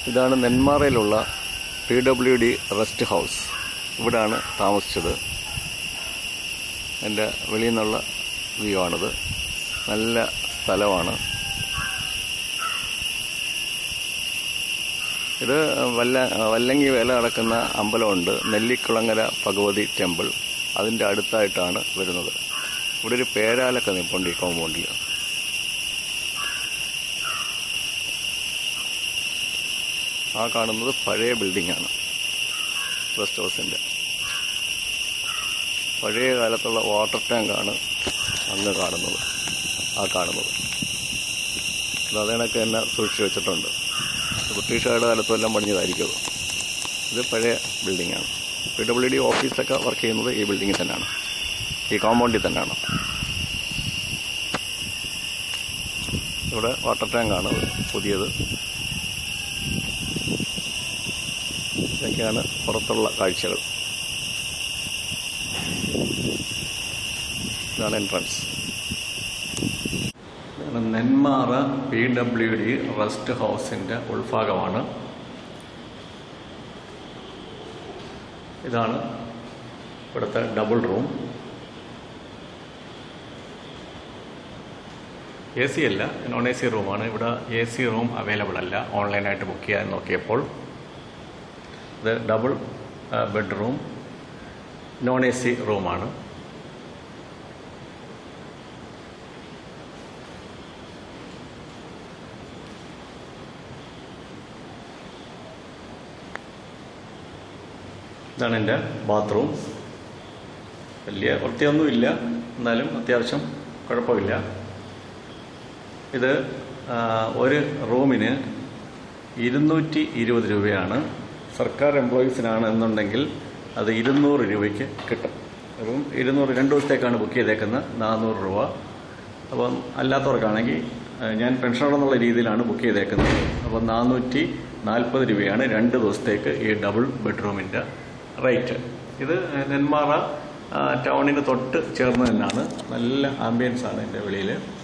ഇതാണ് നെന്മാറയിലുള്ള P W D rest house ഇവിടാണ് താമസിച്ചത് എൻ്റെ വെളിയിൽ നിന്നുള്ള വ്യൂ ആണിത് നല്ല സ്ഥലമാണ് ഇത് വല്ല വല്ലങ്ങി വേല നടക്കുന്ന അമ്പലമുണ്ട് നെല്ലിക്കുളങ്ങര ഭഗവതി ടെമ്പിൾ അതിൻ്റെ അടുത്തായിട്ടാണ് വരുന്നത് ഇവിടെ ഒരു പേരാലൊക്കെ നിൽപ്പുണ്ട് ഈ കോമ്പൗണ്ടിൽ ആ കാണുന്നത് പഴയ ബിൽഡിംഗാണ് റെസ്റ്റ് ഹൗസിൻ്റെ പഴയ കാലത്തുള്ള വാട്ടർ ടാങ്കാണ് അങ്ങ് കാണുന്നത് ആ കാണുന്നത് അത് അതിനൊക്കെ തന്നെ സൂക്ഷിച്ചു വെച്ചിട്ടുണ്ട് ബ്രിട്ടീഷുകാരുടെ കാലത്തും എല്ലാം പണിഞ്ഞതായിരിക്കും അത്. ഇത് പഴയ ബിൽഡിംഗാണ് പി ഡബ്ല്യു ഡി ഓഫീസൊക്കെ വർക്ക് ചെയ്യുന്നത് ഈ ബിൽഡിങ്ങിൽ തന്നെയാണ് ഈ കോമ്പൗണ്ടിൽ തന്നെയാണ് ഇവിടെ വാട്ടർ ടാങ്കാണ് പുതിയത് ഇതൊക്കെയാണ് പുറത്തുള്ള കാഴ്ചകൾ ഇതാണ് എൻട്രൻസ് ഇതാണ് Nenmara P W D rest ഹൗസിൻ്റെ ഉൾഭാഗമാണ് ഇതാണ് ഇവിടുത്തെ ഡബിൾ റൂം എ സി അല്ല നോൺ എ സി റൂമാണ് ഇവിടെ എ സി റൂം അവൈലബിൾ അല്ല ഓൺലൈനായിട്ട് ബുക്ക് ചെയ്യാൻ നോക്കിയപ്പോൾ ഇത് double bedroom non A C റൂമാണ് ഇതാണ് എൻ്റെ ബാത്റൂം വലിയ വൃത്തിയൊന്നുമില്ല എന്നാലും അത്യാവശ്യം കുഴപ്പമില്ല ഇത് ആ, ഒരു റൂമിന് ഇരുന്നൂറ്റി ഇരുപത് രൂപയാണ് സർക്കാർ എംപ്ലോയീസിനാണ് എന്നുണ്ടെങ്കിൽ അത് ഇരുന്നൂറ് രൂപയ്ക്ക് കിട്ടും അപ്പം ഇരുന്നൂറ് രണ്ട് ദിവസത്തേക്കാണ് ബുക്ക് ചെയ്തേക്കുന്നത് നാനൂറ് രൂപ അപ്പം അല്ലാത്തവർക്കാണെങ്കിൽ ആ, ഞാൻ പെൻഷനർ എന്നുള്ള രീതിയിലാണ് ബുക്ക് ചെയ്തേക്കുന്നത് അപ്പം നാനൂറ്റി നാൽപ്പത് രൂപയാണ് രണ്ട് ദിവസത്തേക്ക് ഈ ഡബിൾ ബെഡ്റൂമിൻ്റെ റേറ്റ് ഇത് നെന്മാറ ആ, ടൗണിന് തൊട്ട് ചേർന്ന് തന്നെയാണ് നല്ല ആംബിയൻസ് ആണ് എൻ്റെ വെളിയിൽ